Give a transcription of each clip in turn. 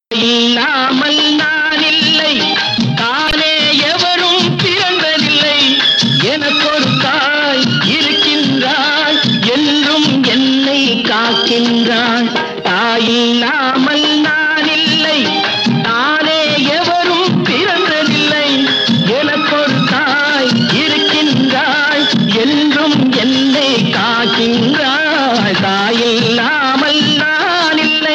இல்லாமல் நான் இல்லை தானே எவரும் பிறந்ததில்லை எனக்கொரு தாய் இருக்கின்றாள் என்றும் என்னை காக்கின்றாள் தாயில்லாமல் நான் இல்லை தானே எவரும் பிறந்ததில்லை எனக்கொரு தாய் இருக்கின்றாள் என்றும் என்னை காக்கின்றாள் தாயில்லாமல் நான் இல்லை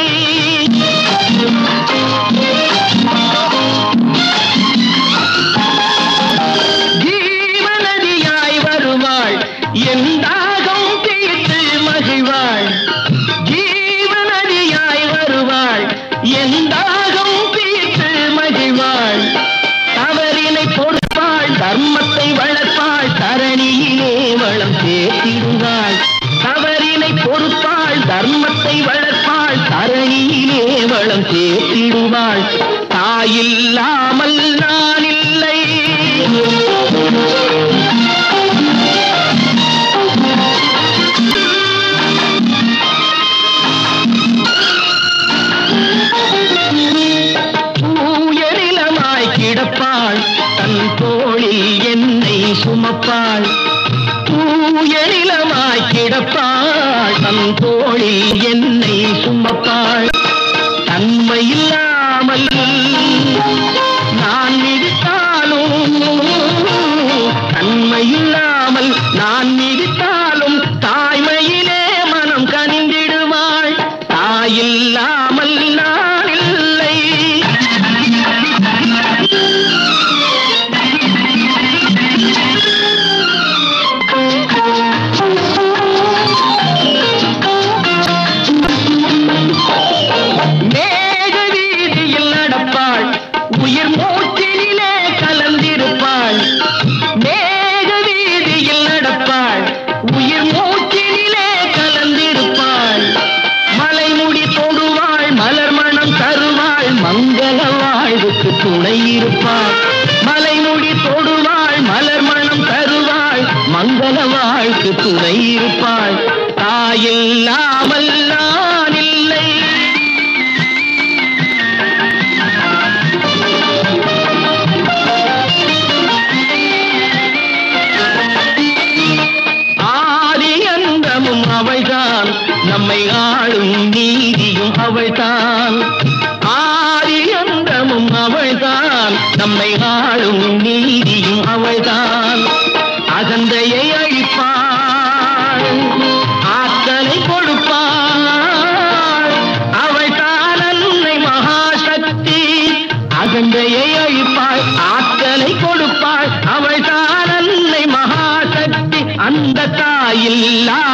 ஜீவநதியாய் வருவாள் என் தாகம் தீர்த்து மகிழ்வாள் ஜீவநதியாய் வருவாள் என் தாகம் தீர்த்து மகிழ்வாள் தவறினை பொறுப்பாள் தர்மத்தை வளர்ப்பாள் தரணியிலே வளம் சேர்த்திடுவாள் தவறினை பொறுப்பாள் தர்மத்தை வளர்ப்பாள் தரணியிலே வளம் சேர்த்திடுவாள் தாயில்லாமல் நான் இல்லை தூயரிலமாய் கிடப்பாள் தன் தோளில் என்னை சுமப்பாள் தூயரிலமாய் கிடப்பாள் தன் தோளில் என்னை சுமப்பாள் தன்மையில்லாமல் நான் மிதித்தாலும் தன்மையில்லாமல் நான் மிதித்தாலும் தாய்மையிலே மனம் கனிந்திடுவாள் தாயில்லாமல் நான் இல்லை மேக வீதியில் நடப்பாள் உயிர் மூச்சினிலே கலந்திருப்பாள் மேக வீதியில் நடப்பாள் உயிர் மூச்சினிலே கலந்திருப்பாள் மலைமுடி தொடுவாள் மலர் மணம் தருவாள் மங்கள வாழ்வுக்கு துணை இருப்பாள் மலைமுடி தொடுவாள் மலர் மணம் தருவாள் மங்கள வாழ்க்கு துணை இருப்பாள் தாயில்லாமல் நான் இல்லை ஆதி அந்தமும் அவள்தான் நம்மை ஆளும் நீதியும் அவள்தான் ஆதி அந்தமும் அவள்தான் நம்மை ஆளும் நீதியும் அவள்தான் அகந்தையை அழிப்பாள் ஆற்றலை கொடுப்பாள் அவள்தான் அன்னை மகாசக்தி அகந்தையை அழிப்பாள் ஆற்றலை கொடுப்பாள் அவள் தான் அன்னை மகாசக்தி அந்த தாயில்லா